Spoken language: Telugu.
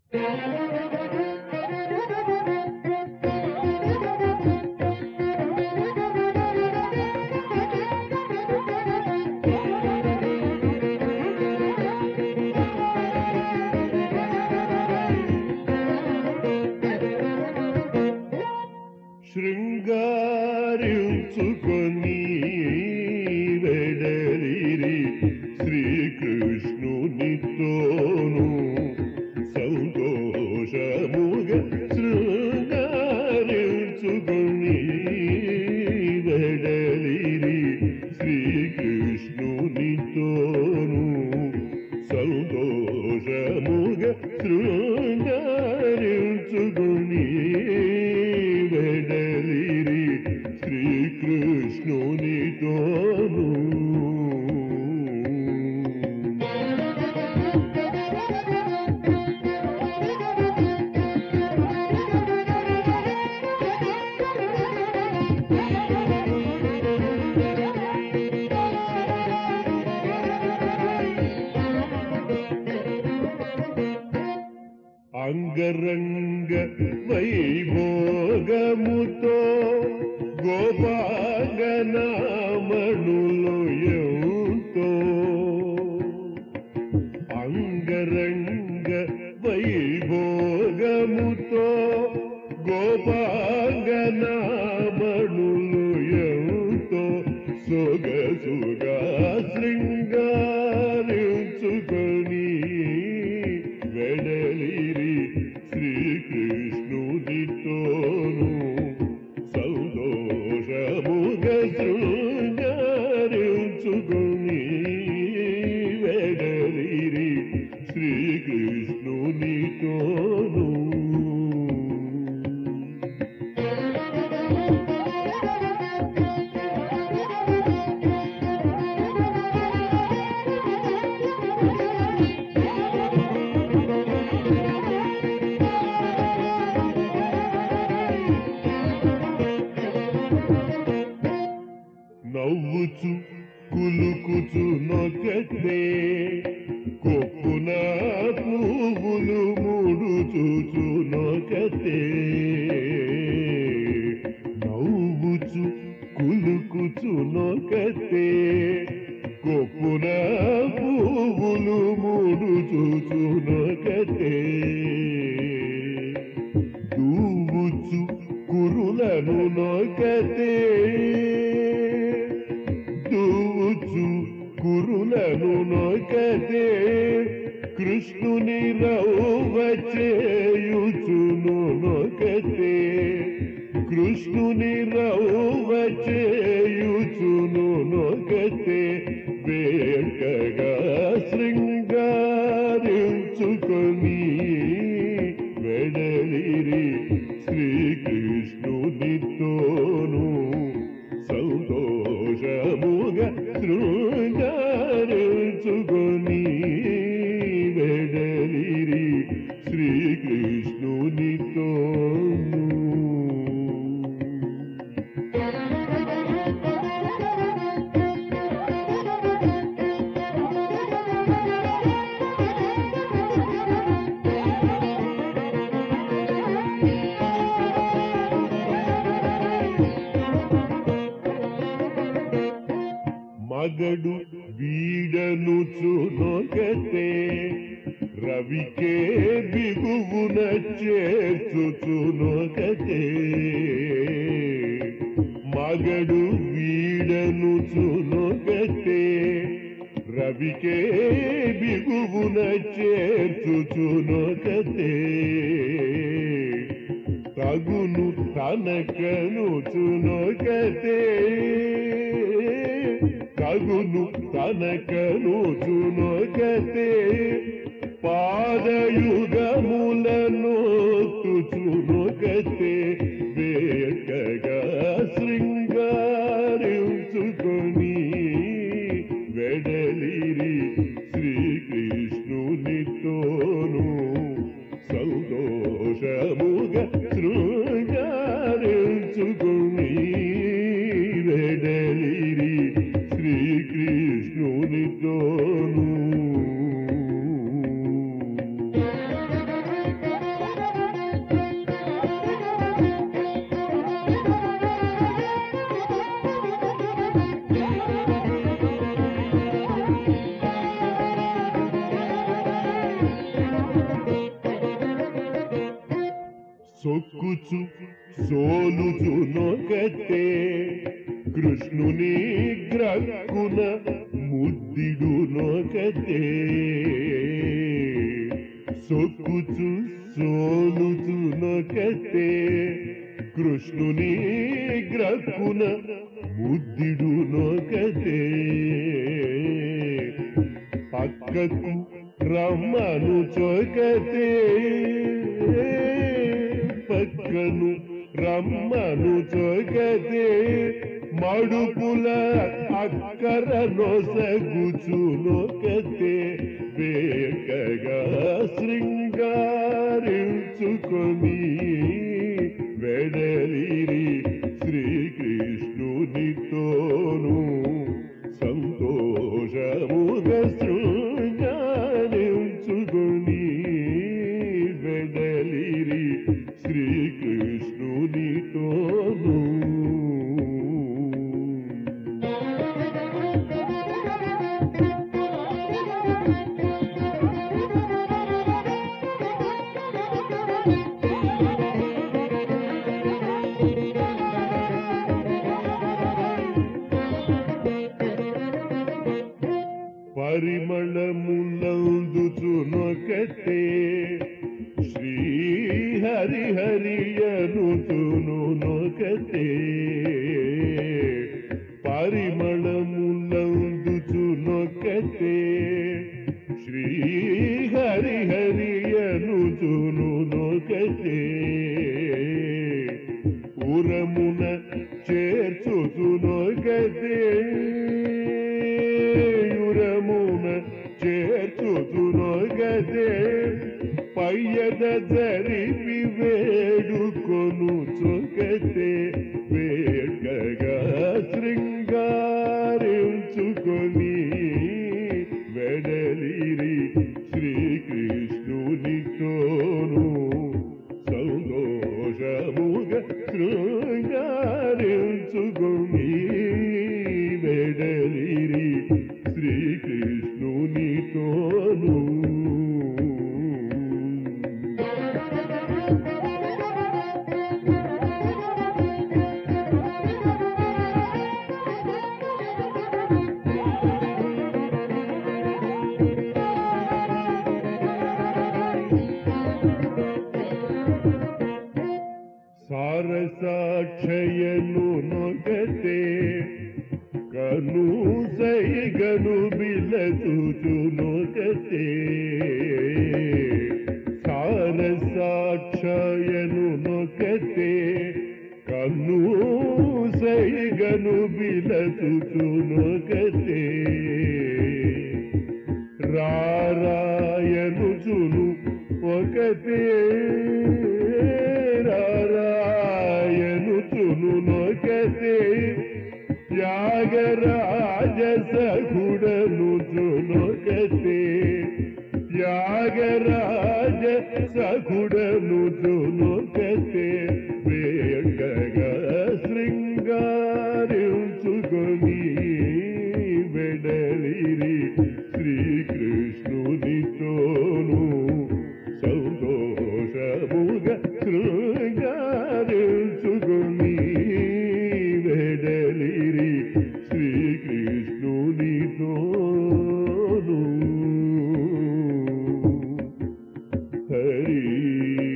శృంగారించుకొని వెడలిరి శ్రీకృష్ణునితోను సంతోషముగ శృంగారించుకొని వెడలిరి శ్రీకృష్ణునితోను సంతోషముగ శృంగారించుకొని వెడలిరి శ్రీకృష్ణునితోను అంగరంగ వైభోగముతో గోపాంగనామణులు ఎంతో అంగరంగ వైభోగముతో గోపాంగనామణులు ఎంతో సొగసుగా శృంగారించుకొని వెడలిరి శ్రీకృష్ణుడితోను సంతోషముగ శృంగారించుకొని వెడలిరి శ్రీకృష్ణునితోను నవ్వుచు కులుకుచు నొకటే కొప్పున పువ్వులు మూడు చూచు నొకటే నవ్వుచు కులుకుచు నొకటే కొప్పున పువ్వులు మూడు చూచు నొకటే దూవుచు కురులను నొకతే దూవుచు కురులను నొకతే కృష్ణుని రౌవ చేయుచును నొకతే కృష్ణుని రౌవ చేయుచును నొకతే వేటగా శృంగారించుకొని వెడలిరి శ్రీకృష్ణునితోను సంతోషముగ శృంగారించుకొని వెడలిరి శ్రీకృష్ణునితోను మగడు వీడను చునొకతే రవికే బిగువున చేర్చుచునొకతే మగడు వీడను చునొకతే రవికే బిగువున చేర్చుచునొకతే తగును తనకను చునొకతే తగును తనకను చునొకతే పాదయుగములను తుచునొకతే వేటగా శృంగారించుకొని వెడలిరి శ్రీకృష్ణునితోను సంతోషముగ శృంగారించుకొని వెడలిరి శ్రీకృష్ణునితోను సొక్కుచు సోలుచునొకతే కృష్ణుని గ్రక్కున ముద్దిడునొకతే సొక్కుచు సోలుచునొకతే కృష్ణుని గ్రక్కున ముద్దిడునొకతే పక్కకు రమ్మను చొకతే పక్కను రమ్మను చొకతే మడుపుల అక్కర నొసగుచునొకతే వేగగా శృంగారించుకొని వెడలిరి శ్రీకృష్ణునితోను సంతోషముగ శృంగారించుకొని వెడలిరి శ్రీకృష్ణునితోను పరిమళములందుచునొకతే శ్రీహరి హరియనుచునునొకతే పరిమళములందుచునొకతే శ్రీహరి హరియనుచునునొకతే ఉరమున చేర్చుచునొకతే యురమున చేర్చుచునొకతే పయ్యద జరిపి వేడుకొను చొకతే వేగగా శృంగారించుకొని వెడలిరి శ్రీకృష్ణునితోను సంతోషముగ శృంగారించుకొని వెడలిరి శ్రీకృష్ణునితోను సారసాక్షయను నొకతే కను సైగను బిలచుచునొకతే సారసాక్షయను నొకతే కను సైగను బిలచుచునొకతే రారాయనుచును ఒకతే రారాయనుచును నొకతే త్యాగరాజ సగుడనుచునొకతే త్యాగరాజ సగుడనుచునొకతే వేగగా శృంగారించుకొని వెడలిరి శ్రీకృష్ణునితోను సంతోషముగ శృంగారించుకొని వెడలిరి శ్రీకృష్ణునితోను హరి